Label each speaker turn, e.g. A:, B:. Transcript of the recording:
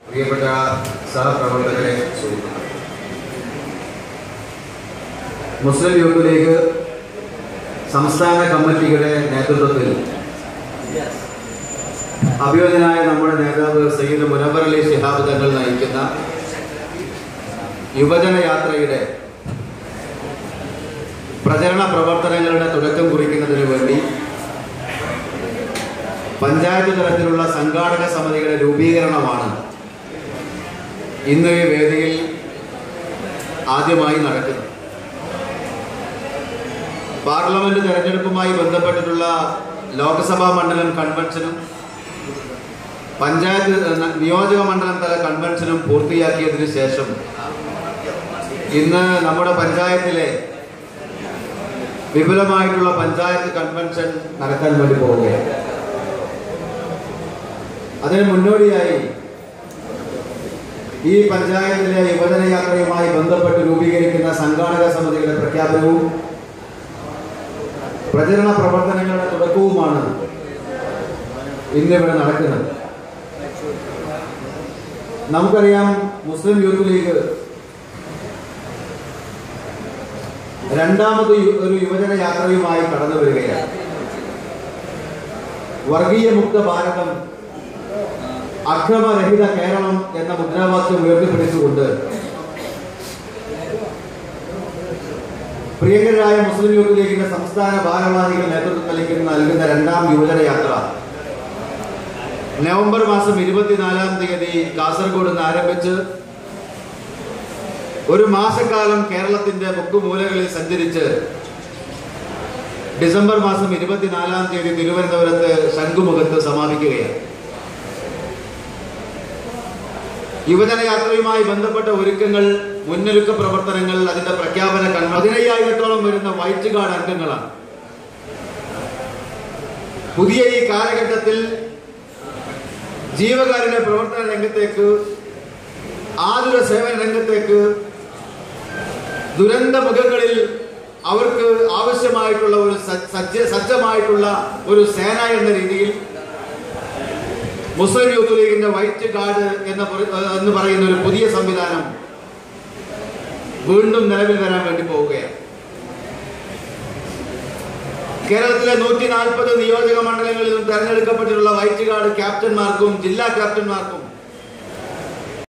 A: പ്രിയപ്പെട്ട സഹപ്രവർത്തകരെ സുഹൃത്തുക്കളെ മുസ്ലിം യൂത്ത് ലീഗ് സംസ്ഥാന കമ്മിറ്റിയുടെ നേതൃത്വത്തിൽ അഭിയോജനായ നമ്മുടെ നേതാവ് സയ്യിദ് മുനവർ അലി ശിഹാബ് തങ്ങൾ നയിക്കുന്ന യുവജന യാത്രയുടെ പ്രചരണ പ്രവർത്തനങ്ങളുടെ തുടക്കം കുറിക്കുന്നതിന് വേണ്ടി പഞ്ചായത്ത് തലത്തിലുള്ള സംഘാടക സമിതിയുടെ രൂപീകരണമാണ് ഇന്ന് ഈ വേദിയിൽ ആദ്യമായി നടക്കുന്നത് പാർലമെന്റ് തെരഞ്ഞെടുപ്പുമായി ബന്ധപ്പെട്ടിട്ടുള്ള ലോക്സഭാ മണ്ഡലം കൺവെൻഷനും പഞ്ചായത്ത് ന- നിയോജക മണ്ഡലം തല കൺവെൻഷനും പൂർത്തിയാക്കിയതിനു ശേഷം ഇന്ന് നമ്മുടെ പഞ്ചായത്തിലെ വിപുലമായിട്ടുള്ള പഞ്ചായത്ത് കൺവെൻഷൻ നടക്കാൻ വേണ്ടി പോവുകയാണ് അതിന് മുന്നോടിയായി ഈ പഞ്ചായത്തിലെ യുവജന യാത്രയുമായി ബന്ധപ്പെട്ട് രൂപീകരിക്കുന്ന സംഘാടക സമിതിയുടെ പ്രഖ്യാപനവും പ്രചരണ പ്രവർത്തനങ്ങളുടെ തുടക്കവുമാണ് ഇന്നിവിടെ നടക്കുന്നത് നമുക്കറിയാം മുസ്ലിം യൂത്ത് ലീഗ് രണ്ടാമത് യു- ഒരു യുവജന യാത്രയുമായി കടന്നു വരികയാണ് വർഗീയ മുക്ത ഭാരതം അക്രമരഹിത കേരളം എന്ന മുദ്രാവാക്യം ഉയർത്തിപ്പിടിച്ചുകൊണ്ട് പ്രിയങ്കരായ മുസ്ലിം യൂത്ത് ലീഗിന്റെ സംസ്ഥാന ഭാരവാഹികൾ നേതൃത്വം നൽകുന്ന നൽകുന്ന രണ്ടാം യുവജന യാത്ര നവംബർ മാസം ഇരുപത്തിനാലാം തീയതി കാസർഗോഡ് നിന്ന് ആരംഭിച്ച് ഒരു മാസക്കാലം കേരളത്തിന്റെ മുക്കുമൂലകളിൽ സഞ്ചരിച്ച് ഡിസംബർ മാസം ഇരുപത്തിനാലാം തീയതി തിരുവനന്തപുരത്ത് ശംഖുമുഖത്ത് സമാപിക്കുകയാണ് യുവജന യാത്രയുമായി ബന്ധപ്പെട്ട ഒരുക്കങ്ങൾ മുന്നൊരുക്ക പ്രവർത്തനങ്ങൾ അതിന്റെ പ്രഖ്യാപന കൺ പതിനയ്യായിരത്തോളം വരുന്ന വൈറ്റ് ഗാർഡ് അംഗങ്ങളാണ് പുതിയ ഈ കാലഘട്ടത്തിൽ ജീവകാരുണ്യ പ്രവർത്തന രംഗത്തേക്ക് ആതുര സേവന രംഗത്തേക്ക് ദുരന്ത മുഖങ്ങളിൽ അവർക്ക് ആവശ്യമായിട്ടുള്ള ഒരു സജ്ജ സജ്ജ- സജ്ജമായിട്ടുള്ള ഒരു സേന എന്ന രീതിയിൽ മുസ്ലിം യൂത്ത് ലീഗിന്റെ വൈറ്റ് ഗാർഡ് എന്ന പറ- എന്ന് പറയുന്ന ഒരു പുതിയ സംവിധാനം വീണ്ടും നിലവിൽ വരാൻ വേണ്ടി പോവുകയാണ് കേരളത്തിലെ നൂറ്റി നാൽപ്പത് നിയോജക മണ്ഡലങ്ങളിൽ നിന്നും തെരഞ്ഞെടുക്കപ്പെട്ടിട്ടുള്ള വൈറ്റ് ഗാർഡ് ക്യാപ്റ്റന്മാർക്കും ജില്ലാ ക്യാപ്റ്റന്മാർക്കും